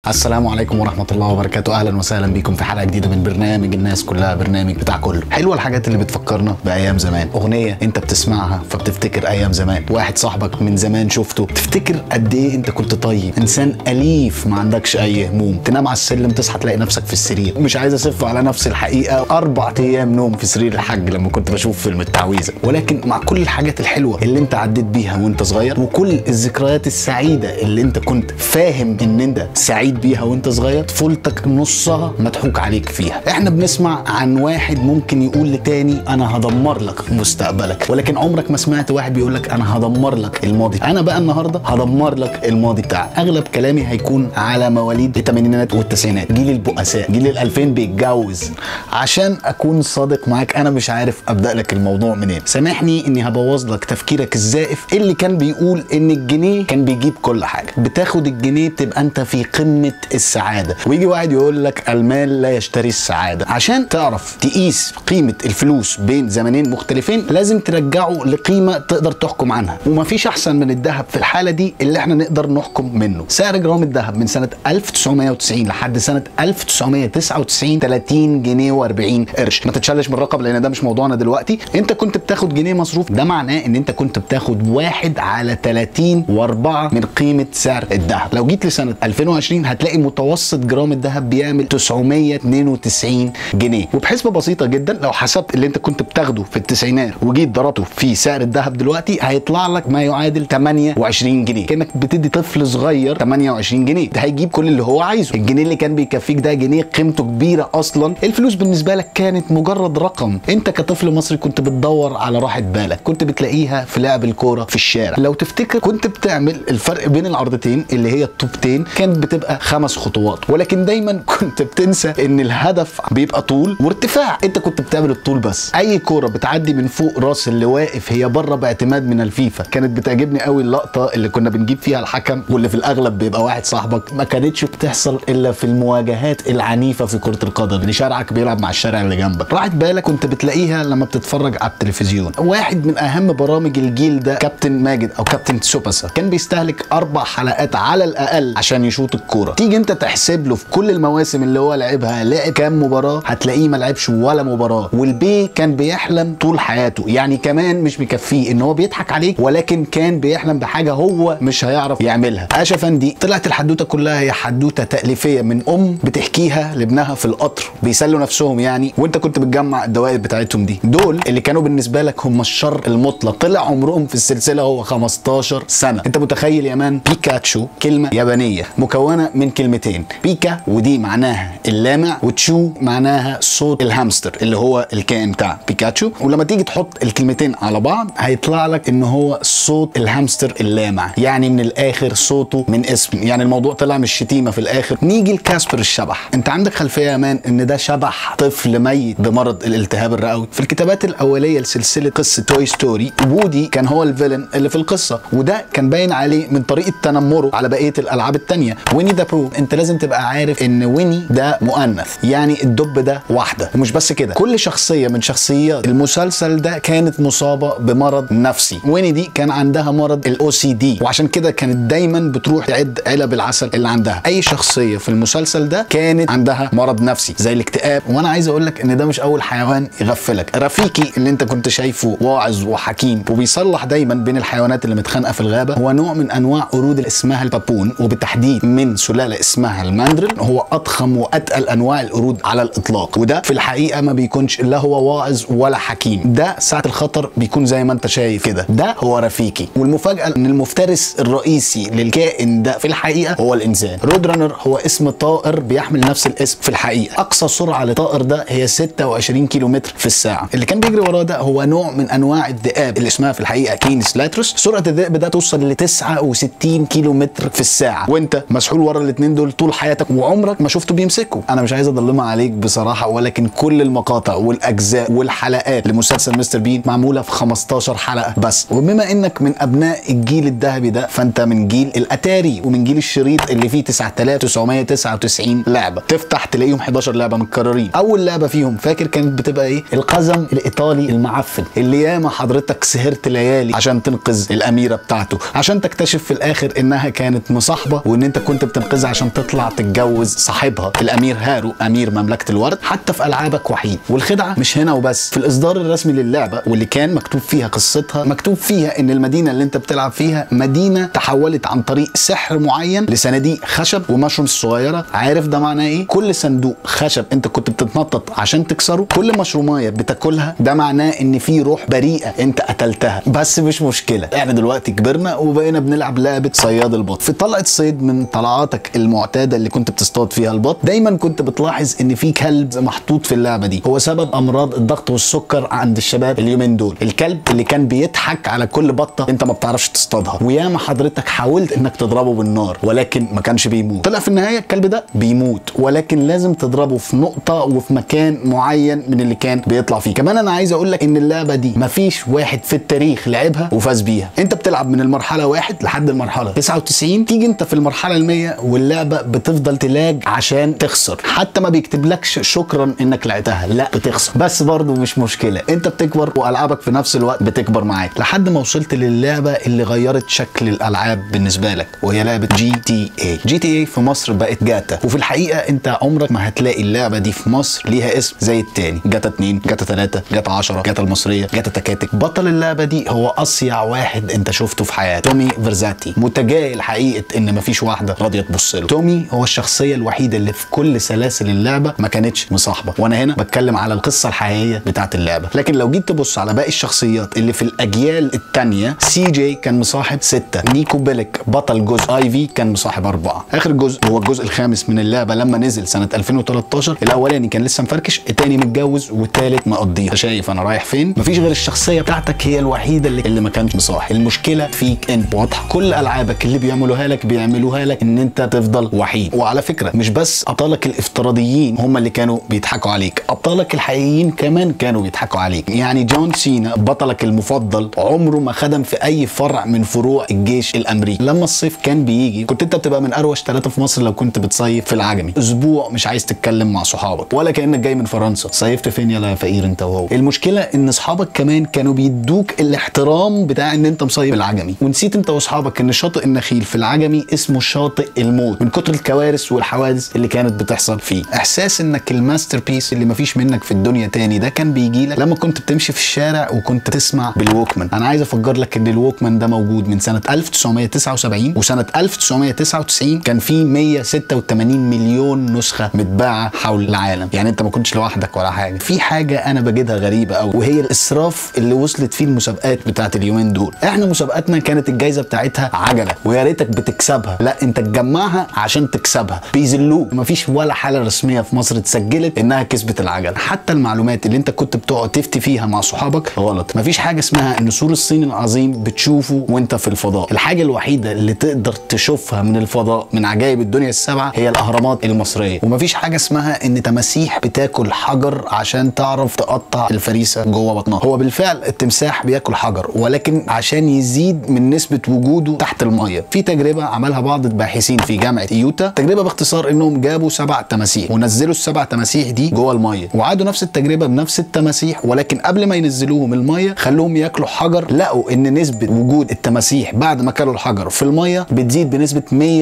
السلام عليكم ورحمة الله وبركاته أهلا وسهلا بكم في حلقة جديدة من برنامج الناس كلها برنامج بتاع كله حلوة الحاجات اللي بتفكرنا بأيام زمان أغنية أنت بتسمعها فبتفتكر أيام زمان واحد صاحبك من زمان شفته تفتكر قد إيه أنت كنت طيب إنسان أليف ما عندكش أي هموم تنام على السلم تصحى تلاقي نفسك في السرير مش عايز أسف على نفس الحقيقة أربع أيام نوم في سرير الحج لما كنت بشوف فيلم التعويذة ولكن مع كل الحاجات الحلوة اللي أنت عديت بيها وأنت صغير وكل الذكريات السعيدة اللي أنت كنت فاهم إن أنت سعيد بيها وأنت صغير طفولتك نصها مضحوك عليك فيها احنا بنسمع عن واحد ممكن يقول لتاني انا هدمر لك مستقبلك ولكن عمرك ما سمعت واحد بيقول لك انا هدمر لك الماضي انا بقى النهارده هدمر لك الماضي بتاعك اغلب كلامي هيكون على مواليد الثمانينات والتسعينات جيل البؤساء جيل الالفين بيتجوز عشان اكون صادق معاك انا مش عارف ابدا لك الموضوع منين سامحني اني هبوظ لك تفكيرك الزائف اللي كان بيقول ان الجنيه كان بيجيب كل حاجه بتاخد الجنيه بتبقى انت في قمه السعاده ويجي واحد يقول لك المال لا يشتري السعاده عشان تعرف تقيس قيمه الفلوس بين زمنين مختلفين لازم ترجعه لقيمه تقدر تحكم عنها ومفيش احسن من الذهب في الحاله دي اللي احنا نقدر نحكم منه سعر جرام الذهب من سنه 1990 لحد سنه 1999 30 جنيه و40 قرش ما تتشلش من الرقم لان ده مش موضوعنا دلوقتي انت كنت بتاخد جنيه مصروف ده معناه ان انت كنت بتاخد واحد على 30 و4 من قيمه سعر الذهب لو جيت لسنه 2020 هتلاقي متوسط جرام الذهب بيعمل 992 جنيه وبحسبه بسيطه جدا لو حسبت اللي انت كنت بتاخده في التسعينات وجيت ضربته في سعر الذهب دلوقتي هيطلع لك ما يعادل 28 جنيه كانك بتدي طفل صغير 28 جنيه ده هيجيب كل اللي هو عايزه الجنيه اللي كان بيكفيك ده جنيه قيمته كبيره اصلا الفلوس بالنسبه لك كانت مجرد رقم انت كطفل مصري كنت بتدور على راحه بالك كنت بتلاقيها في لعب الكوره في الشارع لو تفتكر كنت بتعمل الفرق بين العرضتين اللي هي الطوبتين كانت بتبقى خمس خطوات ولكن دايما كنت بتنسى ان الهدف بيبقى طول وارتفاع انت كنت بتعمل الطول بس اي كوره بتعدي من فوق راس اللي واقف هي بره باعتماد من الفيفا كانت بتعجبني قوي اللقطه اللي كنا بنجيب فيها الحكم واللي في الاغلب بيبقى واحد صاحبك ما كانتش بتحصل الا في المواجهات العنيفه في كره القدم اللي شارعك بيلعب مع الشارع اللي جنبك راحت بالك كنت بتلاقيها لما بتتفرج على التلفزيون واحد من اهم برامج الجيل ده كابتن ماجد او كابتن سوباسا كان بيستهلك اربع حلقات على الاقل عشان يشوط الكوره تيجي انت تحسب له في كل المواسم اللي هو لعبها لعب كام مباراه هتلاقيه ما لعبش ولا مباراه والبي كان بيحلم طول حياته يعني كمان مش مكفيه ان هو بيضحك عليك ولكن كان بيحلم بحاجه هو مش هيعرف يعملها اشا فندي طلعت الحدوته كلها هي حدوته تاليفيه من ام بتحكيها لابنها في القطر بيسلوا نفسهم يعني وانت كنت بتجمع الدوائر بتاعتهم دي دول اللي كانوا بالنسبه لك هم الشر المطلق طلع عمرهم في السلسله هو 15 سنه انت متخيل يا مان بيكاتشو كلمه يابانيه مكونه من كلمتين بيكا ودي معناها اللامع وتشو معناها صوت الهامستر اللي هو الكائن بتاع بيكاتشو ولما تيجي تحط الكلمتين على بعض هيطلع لك ان هو صوت الهامستر اللامع يعني من الاخر صوته من اسم يعني الموضوع طلع مش شتيمه في الاخر نيجي لكاسبر الشبح انت عندك خلفيه يا مان ان ده شبح طفل ميت بمرض الالتهاب الرئوي في الكتابات الاوليه لسلسله قصه توي ستوري وودي كان هو الفيلن اللي في القصه وده كان باين عليه من طريقه تنمره على بقيه الالعاب التانية ويني ذا برو انت لازم تبقى عارف ان ويني ده مؤنث يعني الدب ده واحده ومش بس كده كل شخصيه من شخصيات المسلسل ده كانت مصابه بمرض نفسي ويني دي كان عندها مرض الاو سي دي وعشان كده كانت دايما بتروح تعد علب العسل اللي عندها اي شخصيه في المسلسل ده كانت عندها مرض نفسي زي الاكتئاب وانا عايز اقول لك ان ده مش اول حيوان يغفلك رفيقي اللي انت كنت شايفه واعظ وحكيم وبيصلح دايما بين الحيوانات اللي متخانقه في الغابه هو نوع من انواع قرود اللي اسمها البابون وبالتحديد من سلاله اسمها الماندرل هو اضخم واتقل انواع القرود على الاطلاق وده في الحقيقه ما بيكونش لا هو واعظ ولا حكيم ده ساعه الخطر بيكون زي ما انت شايف كده ده هو رفيقي والمفاجاه ان المفترس الرئيسي للكائن ده في الحقيقه هو الانسان رود رانر هو اسم طائر بيحمل نفس الاسم في الحقيقه اقصى سرعه لطائر ده هي 26 كيلو متر في الساعه اللي كان بيجري وراه ده هو نوع من انواع الذئاب اللي اسمها في الحقيقه كينس لاتروس سرعه الذئب ده توصل ل 69 كيلو متر في الساعه وانت مسحول ورا الاثنين دول طول حياتك وعمرك ما شفته بيمسكه انا مش عايز اضلمها عليك بصراحه ولكن كل المقاطع والاجزاء والحلقات لمسلسل مستر بين معموله في 15 حلقه بس وبما انك من ابناء الجيل الذهبي ده فانت من جيل الاتاري ومن جيل الشريط اللي فيه 9999 لعبه تفتح تلاقيهم 11 لعبه متكررين اول لعبه فيهم فاكر كانت بتبقى ايه القزم الايطالي المعفن اللي ياما حضرتك سهرت ليالي عشان تنقذ الاميره بتاعته عشان تكتشف في الاخر انها كانت مصاحبه وان انت كنت بتنقذها منقذه عشان تطلع تتجوز صاحبها الامير هارو امير مملكه الورد حتى في العابك وحيد والخدعه مش هنا وبس في الاصدار الرسمي للعبه واللي كان مكتوب فيها قصتها مكتوب فيها ان المدينه اللي انت بتلعب فيها مدينه تحولت عن طريق سحر معين لصناديق خشب ومشروم صغيره عارف ده معناه ايه كل صندوق خشب انت كنت بتتنطط عشان تكسره كل مشرومايه بتاكلها ده معناه ان في روح بريئه انت قتلتها بس مش مشكله احنا دلوقتي كبرنا وبقينا بنلعب لعبه صياد البط في طلعه صيد من طلعاتك المعتاده اللي كنت بتصطاد فيها البط دايما كنت بتلاحظ ان في كلب محطوط في اللعبه دي هو سبب امراض الضغط والسكر عند الشباب اليومين دول الكلب اللي كان بيضحك على كل بطه انت ما بتعرفش تصطادها وياما حضرتك حاولت انك تضربه بالنار ولكن ما كانش بيموت طلع في النهايه الكلب ده بيموت ولكن لازم تضربه في نقطه وفي مكان معين من اللي كان بيطلع فيه كمان انا عايز اقول لك ان اللعبه دي مفيش واحد في التاريخ لعبها وفاز بيها انت بتلعب من المرحله واحد لحد المرحله 99 تيجي انت في المرحله ال100 واللعبه بتفضل تلاج عشان تخسر حتى ما بيكتبلكش شكرا انك لعبتها لا بتخسر بس برضه مش مشكله انت بتكبر والعابك في نفس الوقت بتكبر معاك لحد ما وصلت للعبه اللي غيرت شكل الالعاب بالنسبه لك وهي لعبه جي تي اي جي تي اي في مصر بقت جاتا وفي الحقيقه انت عمرك ما هتلاقي اللعبه دي في مصر ليها اسم زي التاني جاتا 2 جاتا 3 جاتا 10 جاتا المصريه جاتا تكاتك بطل اللعبه دي هو اصيع واحد انت شفته في حياتك تومي فيرزاتي متجاهل حقيقه ان مفيش واحده راضيه تبص له تومي هو الشخصيه الوحيده اللي في كل سلاسل اللعبه ما كانتش مصاحبه وانا هنا بتكلم على القصه الحقيقيه بتاعت اللعبه لكن لو جيت تبص على باقي الشخصيات اللي في الاجيال الثانيه سي جي كان مصاحب ستة نيكو بيلك بطل جزء اي في كان مصاحب أربعة آخر جزء هو الجزء الخامس من اللعبة لما نزل سنة 2013 الأولاني كان لسه مفركش التاني متجوز والتالت مقضيها شايف أنا رايح فين مفيش غير الشخصية بتاعتك هي الوحيدة اللي, اللي ما كانش مصاحب المشكلة فيك أنت واضحة كل ألعابك اللي بيعملوها لك بيعملوها لك إن أنت تفضل وحيد وعلى فكرة مش بس أبطالك الافتراضيين هم اللي كانوا بيضحكوا عليك أبطالك الحقيقيين كمان كانوا بيضحكوا عليك يعني جون سينا بطلك المفضل عمره ما خدم في أي فرع من فروع الجيش الأمريكي لما الصيف كان بيجي كنت انت بتبقى من اروش ثلاثه في مصر لو كنت بتصيف في العجمي اسبوع مش عايز تتكلم مع صحابك ولا كانك جاي من فرنسا صيفت فين يلا يا فقير انت وهو المشكله ان اصحابك كمان كانوا بيدوك الاحترام بتاع ان انت مصيف العجمي ونسيت انت واصحابك ان شاطئ النخيل في العجمي اسمه شاطئ الموت من كتر الكوارث والحوادث اللي كانت بتحصل فيه احساس انك الماستر بيس اللي مفيش منك في الدنيا تاني ده كان بيجي لك لما كنت بتمشي في الشارع وكنت تسمع بالووكمان انا عايز افكر لك ان الووكمان ده موجود من سنه 1979 وسنه 1999 كان في 186 مليون نسخه متباعه حول العالم يعني انت ما كنتش لوحدك ولا حاجه في حاجه انا بجدها غريبه قوي وهي الاسراف اللي وصلت فيه المسابقات بتاعت اليومين دول احنا مسابقاتنا كانت الجائزه بتاعتها عجله ويا ريتك بتكسبها لا انت تجمعها عشان تكسبها بيذلوك مفيش ولا حاله رسميه في مصر اتسجلت انها كسبت العجله حتى المعلومات اللي انت كنت بتقعد تفتي فيها مع صحابك غلط مفيش حاجه اسمها ان سور الصين العظيم بتشوفه وانت في الفضاء الحاجه الوحيده اللي تقدر تشوفها من الفضاء من عجائب الدنيا السبعه هي الاهرامات المصريه ومفيش حاجه اسمها ان تماسيح بتاكل حجر عشان تعرف تقطع الفريسه جوه بطنها هو بالفعل التمساح بياكل حجر ولكن عشان يزيد من نسبه وجوده تحت الميه في تجربه عملها بعض الباحثين في جامعه يوتا تجربه باختصار انهم جابوا سبع تماسيح ونزلوا السبع تماسيح دي جوه الميه وعادوا نفس التجربه بنفس التماسيح ولكن قبل ما ينزلوهم الميه خلوهم ياكلوا حجر لقوا ان نسبه وجود التماسيح بعد ما كلوا الحجر في الميه بتزيد بنسبه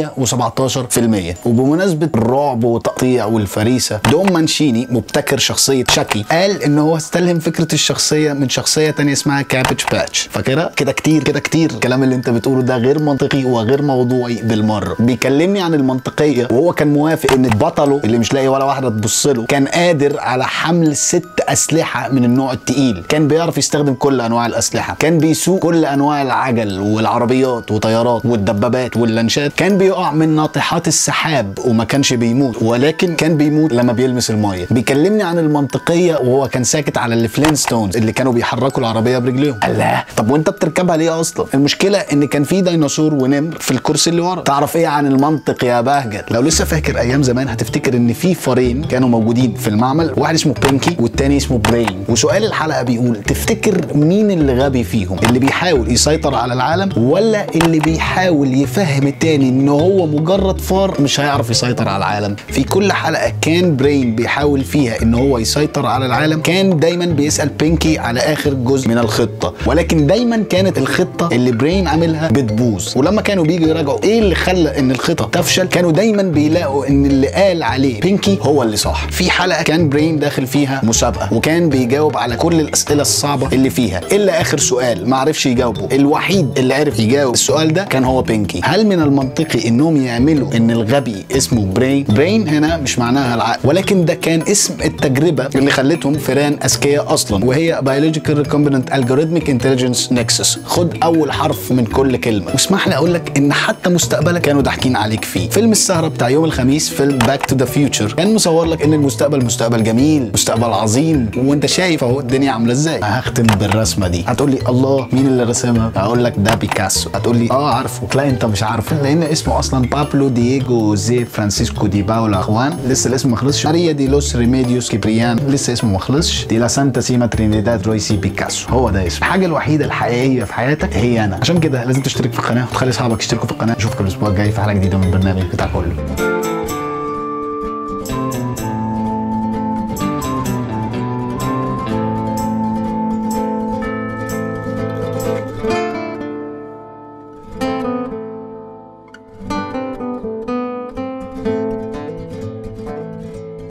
117% وبمناسبه الرعب والتقطيع والفريسه دوم مانشيني مبتكر شخصيه شاكي قال ان هو استلهم فكره الشخصيه من شخصيه تانية اسمها كابج باتش فاكرها كده كتير كده كتير الكلام اللي انت بتقوله ده غير منطقي وغير موضوعي بالمره بيكلمني عن المنطقيه وهو كان موافق ان بطله اللي مش لاقي ولا واحده تبص له كان قادر على حمل ست اسلحه من النوع التقيل كان بيعرف يستخدم كل انواع الاسلحه كان بيسوق كل انواع العجل والعربيات وطيارات والدبابات واللانشات كان بيقع من ناطحات السحاب وما كانش بيموت ولكن كان بيموت لما بيلمس الميه بيكلمني عن المنطقيه وهو كان ساكت على الفلينستونز اللي كانوا بيحركوا العربيه برجليهم الله طب وانت بتركبها ليه اصلا المشكله ان كان في ديناصور ونمر في الكرسي اللي ورا تعرف ايه عن المنطق يا بهجت لو لسه فاكر ايام زمان هتفتكر ان في فارين كانوا موجودين في المعمل واحد اسمه بينكي والتاني اسمه برين وسؤال الحلقه بيقول تفتكر مين اللي غبي فيهم اللي بيحاول يسيطر على العالم ولا اللي بيحاول يفهم التاني ان هو مجرد فار مش هيعرف يسيطر على العالم في كل حلقه كان برين بيحاول فيها ان هو يسيطر على العالم كان دايما بيسال بينكي على اخر جزء من الخطه ولكن دايما كانت الخطه اللي برين عاملها بتبوظ ولما كانوا بييجوا يراجعوا ايه اللي خلى ان الخطه خطه تفشل كانوا دايما بيلاقوا ان اللي قال عليه بينكي هو اللي صح في حلقه كان برين داخل فيها مسابقه وكان بيجاوب على كل الاسئله الصعبه اللي فيها الا اخر سؤال ما عرفش يجاوبه الوحيد اللي عرف يجاوب السؤال ده كان هو بينكي هل من المنطقي انهم يعملوا ان الغبي اسمه برين برين هنا مش معناها العقل ولكن ده كان اسم التجربه اللي خلتهم فيران اذكياء اصلا وهي biological recombinant algorithmic intelligence nexus خد اول حرف من كل كلمه واسمح لي اقول لك ان حتى مستقبلك كانوا ضاحكين عليك فيه فيلم السهره بتاع يوم الخميس فيلم باك تو ذا فيوتشر كان مصور لك ان المستقبل مستقبل جميل مستقبل عظيم وانت شايف اهو الدنيا عامله ازاي هختم بالرسمه دي هتقول لي الله مين اللي رسمها هقول لك ده بيكاسو هتقول لي اه عارفه لا انت مش عارفه لان اسمه اصلا بابلو دييجو زي فرانسيسكو دي باولا اخوان لسه الاسم ما خلصش ماريا دي لوس ريميديوس كيبريان لسه اسمه ما خلصش دي لا سانتا سيما ترينيداد رويسي بيكاسو هو ده اسمه الحاجه الوحيده الحقيقيه في حياتك هي انا عشان كده لازم تشترك في القناه وتخلي اصحابك يشتركوا في القناه اشوفك الاسبوع الجاي في حلقه جديده من برنامج بتاع كله